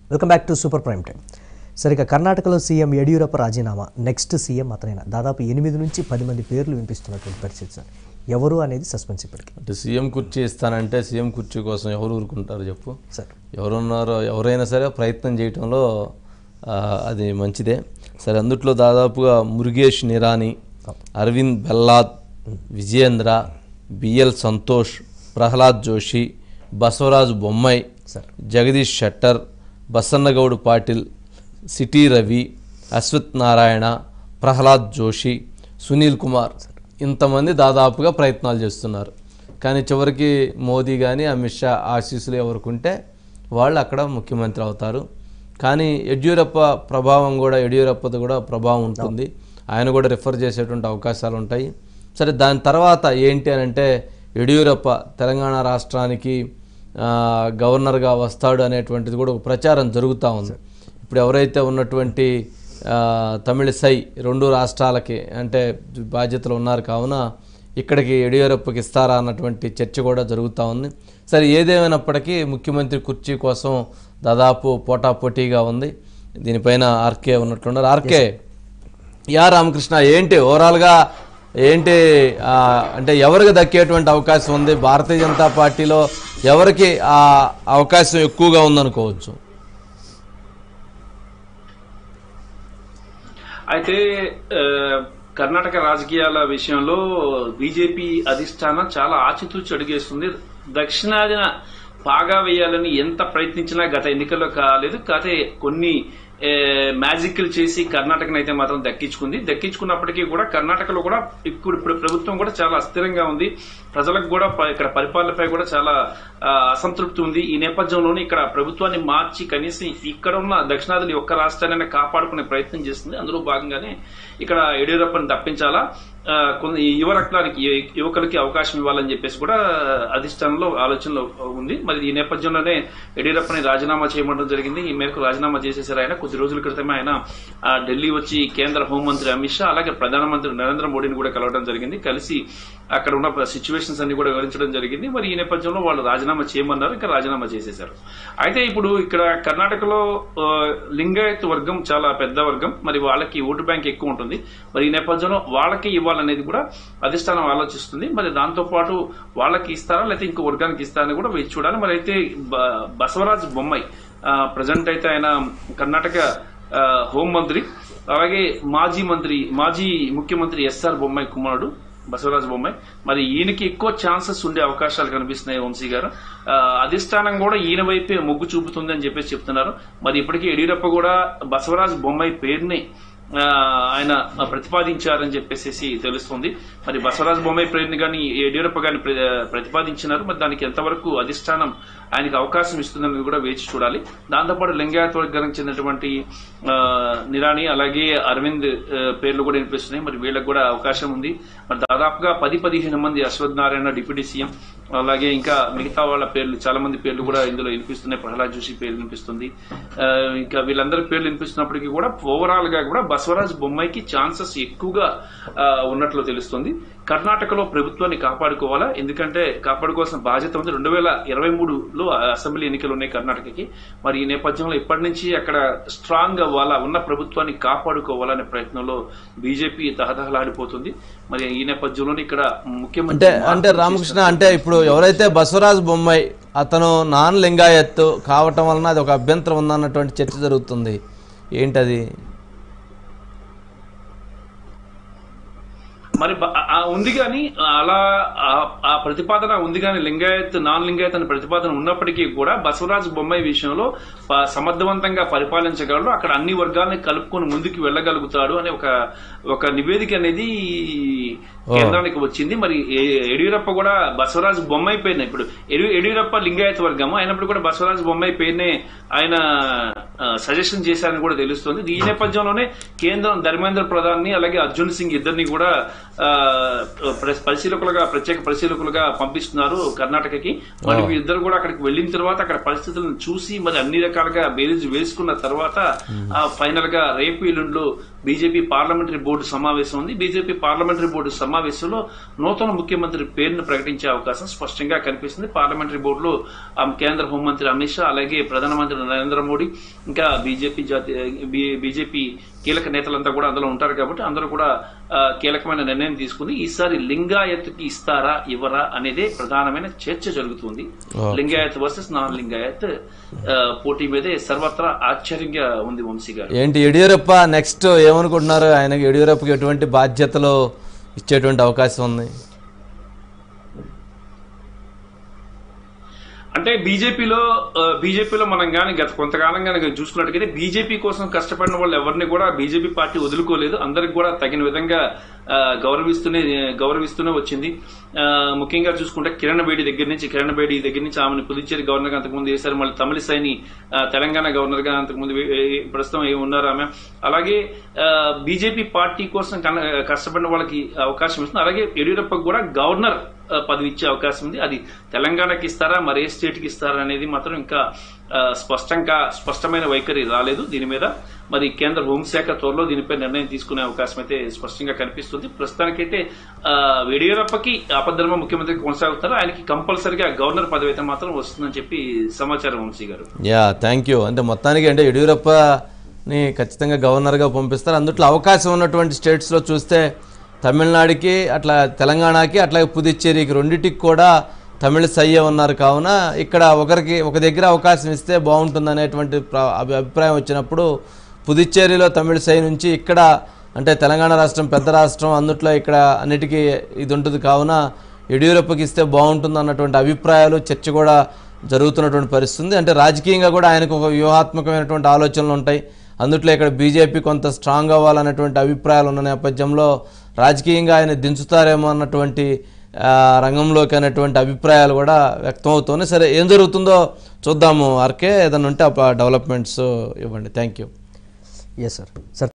welcome back to super prime time సరే ఇక కర్ణాటకలో సీఎం యడియూరప్ప రాజీనామా నెక్స్ట్ సీఎం అతనైనా దాదాపు ఎనిమిది నుంచి పది మంది పేర్లు వినిపిస్తున్నటువంటి పరిస్థితి సార్ ఎవరు అనేది సస్పెన్స్ ఇప్పటికి అంటే సీఎం కుర్చీ ఇస్తానంటే సీఎం కుర్చీ కోసం ఎవరు ఊరుకుంటారు చెప్పు సార్ ఎవరున్నారో ఎవరైనా సరే ప్రయత్నం చేయటంలో ఆ, అది మంచిదే సరే అందుట్లో దాదాపుగా Murugesh Nirani Arvind Bellad Vijayendra BL Santosh Pralhad Joshi Basavaraj Bommai sir Jagadish Shettar Basanagouda Patil CT Ravi Ashwath Narayana Pralhad Joshi Sunil Kumar ఇంతమంది దాదాపుగా ప్రయత్నాలు చేస్తున్నారు కానీ చివరికి మోదీ కానీ అమిత్ షా ఆశీస్సులు ఎవరికి ఉంటే వాళ్ళు అక్కడ ముఖ్యమంత్రి అవుతారు కానీ యడ్యూరప్ప ప్రభావం కూడా యడ్యూరప్పది కూడా ప్రభావం ఉంటుంది ఆయన కూడా రిఫర్ చేసేటువంటి అవకాశాలు ఉంటాయి సరే దాని తర్వాత ఏంటి అని అంటే యడ్యూరప్ప తెలంగాణ రాష్ట్రానికి ఆ, గవర్నర్గా వస్తాడు అనేటువంటిది కూడా ఒక ప్రచారం జరుగుతూ ఉంది ఇప్పుడు ఎవరైతే ఉన్నటువంటి ఆ, తమిళసై రెండు రాష్ట్రాలకి అంటే బాధ్యతలు ఉన్నారు కావున ఇక్కడికి యడియూరప్పకి ఇస్తారా అన్నటువంటి చర్చ కూడా జరుగుతూ ఉంది సరే ఏదేమైనప్పటికీ ముఖ్యమంత్రి కుర్చీ కోసం దాదాపు పోటాపోటీగా ఉంది దీనిపైన ఆర్కే ఉన్నట్లున్నారు ఆర్కే యా రామకృష్ణ ఏంటి ఓవరాల్గా ఏంటి ఆ, అంటే ఎవరికి దక్కేటువంటి అవకాశం ఉంది భారతీయ జనతా పార్టీలో ఎవరికి ఆ అవకాశం ఎక్కువగా ఉందనుకోవచ్చు అయితే ఆ, కర్ణాటక రాజకీయాల విషయంలో బీజేపీ అధిష్టానం చాలా ఆచితూచి అడిగేస్తుంది దక్షిణాదిన పాగా వేయాలని ఎంత ప్రయత్నించినా గత ఎన్నికల్లో కాలేదు కాకపోతే కొన్ని మ్యాజిక్లు చేసి కర్ణాటకను అయితే మాత్రం దక్కించుకుంది దక్కించుకున్నప్పటికీ కూడా కర్ణాటకలో కూడా ఇప్పుడు ఇప్పుడు ప్రభుత్వం కూడా చాలా అస్థిరంగా ఉంది ప్రజలకు కూడా ప- ఇక్కడ పరిపాలనపై కూడా చాలా ఆ, అసంతృప్తి ఉంది ఈ నేపథ్యంలోనే ఇక్కడ ప్రభుత్వాన్ని మార్చి కనీసం ఇక్కడ ఉన్న దక్షిణాదిని ఒక్క రాష్ట్రాన్ని కాపాడుకునే ప్రయత్నం చేస్తుంది అందులో భాగంగానే ఇక్కడ యడియూరప్పని తప్పించాలా ఆ, కొన్ని ఈ యువ రక్తానికి యువ- యువకులకి అవకాశం ఇవ్వాలని చెప్పేసి కూడా అధిష్టానంలో ఆలోచనలో ఉంది మరి ఈ నేపథ్యంలోనే యడియూరప్పని రాజీనామా చేయమంటం జరిగింది ఈ మేరకు రాజీనామా చేసేసారు ఆయన కొద్ది రోజుల క్రితమే ఆయన ఆ, ఢిల్లీ వచ్చి కేంద్ర హోంమంత్రి అమిత్ షా అలాగే ప్రధానమంత్రి నరేంద్ర మోడీని కూడా కలవడం జరిగింది కలిసి అక్కడ ఉన్న సిచ్యువేషన్స్ అన్ని కూడా వివరించడం జరిగింది మరి ఈ నేపథ్యంలో వాళ్ళు రాజీనామా చేయమన్నారు ఇంకా రాజీనామా చేసేశారు అయితే ఇప్పుడు ఇక్కడ కర్ణాటకలో ఆ, లింగాయత్ వర్గం చాలా పెద్ద వర్గం మరి వాళ్ళకి ఓటు బ్యాంక్ ఎక్కువ ఉంటుంది మరి ఈ నేపథ్యంలో వాళ్ళకి ఇవ్వాలనేది కూడా అధిష్టానం ఆలోచిస్తుంది మరి దాంతో పాటు వాళ్ళకి ఇస్తారా లేకపోతే ఇంకో వర్గానికి ఇస్తారని కూడా వేచి చూడాలి మరి అయితే బ- బసవరాజ్ బొమ్మాయి ప్రజెంట్ అయితే ఆయన కర్ణాటక ఆ, హోంమంత్రి అలాగే మాజీ మంత్రి మాజీ ముఖ్యమంత్రి ఎస్ఆర్ బొమ్మాయి కుమారుడు బసవరాజ బొమ్మాయి మరి ఈయనకి ఎక్కువ ఛాన్సెస్ ఉండే అవకాశాలు కనిపిస్తున్నాయి వంశీ గారు ఆ, అధిష్టానం కూడా ఈయన వైపే మొగ్గు చూపుతుంది అని చెప్పేసి చెప్తున్నారు మరి ఇప్పటికీ యడియూరప్ప కూడా బసవరాజ్ బొమ్మాయి పేరుని ఆ, ఆయన ప్రతిపాదించారని చెప్పేసి తెలుస్తుంది మరి బసవరాజ్ బొమ్మాయి పేరుని కానీ యడియూరప్ప గాని ప్ర- ప్రతిపాదించినారు మరి దానికి ఎంతవరకు అధిష్టానం ఆయనకి అవకాశం ఇస్తుందని కూడా వేచి చూడాలి దాంతోపాటు లింగాయత్ వర్గానికి చెందినటువంటి ఆ, నిరాణి అలాగే అరవింద్ ఆ, పేర్లు కూడా వినిపిస్తున్నాయి మరి వీళ్ళకి కూడా అవకాశం ఉంది మరి దాదాపుగా పది పదిహేను మంది అశ్వథ్ నారాయణ డిప్యూటీ సీఎం అలాగే ఇంకా మిగతా వాళ్ళ పేర్లు చాలా మంది పేర్లు కూడా ఇందులో వినిపిస్తున్నాయి ప్రహ్లాద్ జోషి పేరు వినిపిస్తుంది ఆ, ఇంకా వీళ్ళందరి పేర్లు వినిపిస్తున్నప్పటికీ కూడా ఓవరాల్ గా కూడా బసవరాజ్ బొమ్మాయికి ఛాన్సెస్ ఎక్కువగా ఆ, ఉన్నట్లు తెలుస్తుంది కర్ణాటకలో ప్రభుత్వాన్ని కాపాడుకోవాలా ఎందుకంటే కాపాడుకోవాల్సిన బాధ్యత ఉంది రెండు వేల ఇరవై మూడులో అసెంబ్లీ ఎన్నికలు ఉన్నాయి కర్ణాటకకి మరి ఈ నేపథ్యంలో ఇప్పటి నుంచి అక్కడ స్ట్రాంగ్ అవ్వాలా ఉన్న ప్రభుత్వాన్ని కాపాడుకోవాలనే ప్రయత్నంలో బీజేపీ తహతహలాడిపోతుంది మరి ఈ నేపథ్యంలోనే ఇక్కడ అంటే ముఖ్యమంత్రి అంటే రామకృష్ణ అంటే ఇప్పుడు ఎవరైతే బసవరాజ్ బొమ్మాయి అతను నాన్ లింగాయత్ కావటం వలన అది ఒక అభ్యంతరం ఉందన్నటువంటి చర్చ జరుగుతుంది ఏంటది మరి బ- ఆ- ఆ ఉంది కానీ అలా ఆ- ఆ ప్రతిపాదన ఉంది కానీ లింగాయత్ నాన్ లింగాయత్ అనే ప్రతిపాదన ఉన్నప్పటికీ కూడా బసవరాజు బొమ్మాయి విషయంలో ప- సమర్థవంతంగా పరిపాలించగలడు అక్కడ అన్ని వర్గాల్ని కలుపుకొని ముందుకు వెళ్ళగలుగుతాడు అనే ఒక ఒక నివేదిక అనేది కేంద్రానికి వచ్చింది మరి ఏ- యడియూరప్ప కూడా బసవరాజు బొమ్మాయి పేరునే ఇప్పుడు యడి- యడియూరప్ప లింగాయత్ వర్గము అయినప్పుడు కూడా బసవరాజు బొమ్మాయి పేరునే ఆయన సజెషన్ చేశారని కూడా తెలుస్తుంది ఈ నేపథ్యంలోనే కేంద్రం ధర్మేంద్ర ప్రధాన్ ని అలాగే అర్జున్ సింగ్ ఇద్దరిని కూడా ఆ, ప్ర- పరిశీలకులుగా ప్రత్యేక పరిశీలకులుగా పంపిస్తున్నారు కర్ణాటకకి మరి ఇద్దరు కూడా అక్కడికి వెళ్ళిన తర్వాత అక్కడ పరిస్థితులను చూసి మరి అన్ని రకాలుగా బేరీజ్ వేసుకున్న తర్వాత ఆ ఫైనల్ గా రేపు ఎల్లుండిలో బీజేపీ పార్లమెంటరీ బోర్డు సమావేశం ఉంది బీజేపీ పార్లమెంటరీ బోర్డు సమావేశంలో నూతన ముఖ్యమంత్రి పేరును ప్రకటించే అవకాశం స్పష్టంగా కనిపిస్తుంది పార్లమెంటరీ బోర్డులో ఆ కేంద్ర హోంమంత్రి అమిత్ షా అలాగే ప్రధానమంత్రి నరేంద్ర మోడీ ఇంకా బీజేపీ జాతీయ బీ- బీజేపీ కీలక నేతలంతా కూడా అందులో ఉంటారు కాబట్టి అందరూ కూడా ఆ, కీలకమైన నిర్ణయం తీసుకుంది ఈసారి లింగాయత్కి ఇస్తారా ఇవ్వరా అనేదే ప్రధానమైన చర్చ జరుగుతుంది లింగాయత్ వర్సెస్ నాన్ లింగాయత్ ఆ, పోటీ మీదే సర్వత్రా ఆశ్చర్యంగా ఉంది వంశీ గారు ఏంటి యడియూరప్ప నెక్స్ట్ ఏమనుకుంటున్నారు ఆయనకి యడియూరప్పకి ఎటువంటి బాధ్యతలు ఇచ్చేటువంటి అవకాశం ఉంది అంటే బీజేపీలో బీజేపీలో మనం కానీ గత కొంతకాలం కనుక చూసుకున్నట్టుగైతే బీజేపీ కోసం కష్టపడిన వాళ్ళు ఎవరిని కూడా బీజేపీ పార్టీ వదులుకోలేదు అందరికి కూడా తగిన విధంగా ఆ, గౌరవిస్తూనే గౌరవిస్తూనే వచ్చింది ఆ, ముఖ్యంగా చూసుకుంటే కిరణ్ బేడి దగ్గర నుంచి కిరణ్ బేడి దగ్గర నుంచి ఆమెను పుదుచ్చేరి గవర్నర్ గా అంతకుముందు వేశారు మళ్ళీ తమిళిసైని ఆ, తెలంగాణ గవర్నర్ గా అంతకుముందు వే- ఏ- ప్రస్తుతం ఏ ఉన్నారు ఆమె అలాగే బీజేపీ పార్టీ కోసం కన- కష్టపడిన వాళ్ళకి అవకాశం ఇస్తుంది అలాగే యడియూరప్పకు కూడా గవర్నర్ ఆ, పదవి ఇచ్చే అవకాశం ఉంది అది తెలంగాణకి ఇస్తారా మరే స్టేట్ కి ఇస్తారా అనేది మాత్రం ఇంకా ఆ, స్పష్టంగా స్పష్టమైన వైఖరి రాలేదు దీని మీద మరి కేంద్ర హోంశాఖ త్వరలో దీనిపై నిర్ణయం తీసుకునే అవకాశం అయితే స్పష్టంగా కనిపిస్తుంది ప్రస్తుతానికైతే ఆ, యడియూరప్పకి ఆపద్ధర్మ ముఖ్యమంత్రి కొనసాగుతారు ఆయనకి కంపల్సరిగా గవర్నర్ పదవి అయితే మాత్రం వస్తుందని చెప్పి సమాచారం వంశీ గారు యా థ్యాంక్ యూ అంటే మొత్తానికి అంటే యడియూరప్పని ఖచ్చితంగా గవర్నర్గా పంపిస్తారు అందుట్లో అవకాశం ఉన్నటువంటి స్టేట్స్లో చూస్తే తమిళనాడుకి అట్లా తెలంగాణకి అట్లాగే పుదుచ్చేరికి రెండింటికి కూడా తమిళ సయ్య ఉన్నారు కావున ఇక్కడ ఒకరికి ఒక దగ్గర అవకాశం ఇస్తే బాగుంటుంది అనేటువంటి ప్ర- అభి- అభిప్రాయం వచ్చినప్పుడు పుదుచ్చేరిలో తమిళ సై నుంచి ఇక్కడ అంటే తెలంగాణ రాష్ట్రం పెద్ద రాష్ట్రం అందుట్లో ఇక్కడ అన్నిటికీ ఇది ఉంటుంది కావున యడియూరప్పకి ఇస్తే బాగుంటుంది అన్నటువంటి అభిప్రాయాలు చర్చ కూడా జరుగుతున్నటువంటి పరిస్థితి ఉంది అంటే రాజకీయంగా కూడా ఆయనకు ఒక వ్యూహాత్మకమైనటువంటి ఆలోచనలు ఉంటాయి అందుట్లో ఇక్కడ బీజేపీ కొంత స్ట్రాంగ్ అవ్వాలన్నటువంటి అభిప్రాయాలు ఉన్న నేపథ్యంలో రాజకీయంగా ఆయన దించుతారేమో అన్నటువంటి ఆ, రంగంలోకి అనేటువంటి అభిప్రాయాలు కూడా వ్యక్తం అవుతున్నాయి సరే ఏం జరుగుతుందో చూద్దాము ఆర్కే ఏదైనా ఉంటే ఆ డెవలప్మెంట్స్ ఇవ్వండి thank you yes sir sir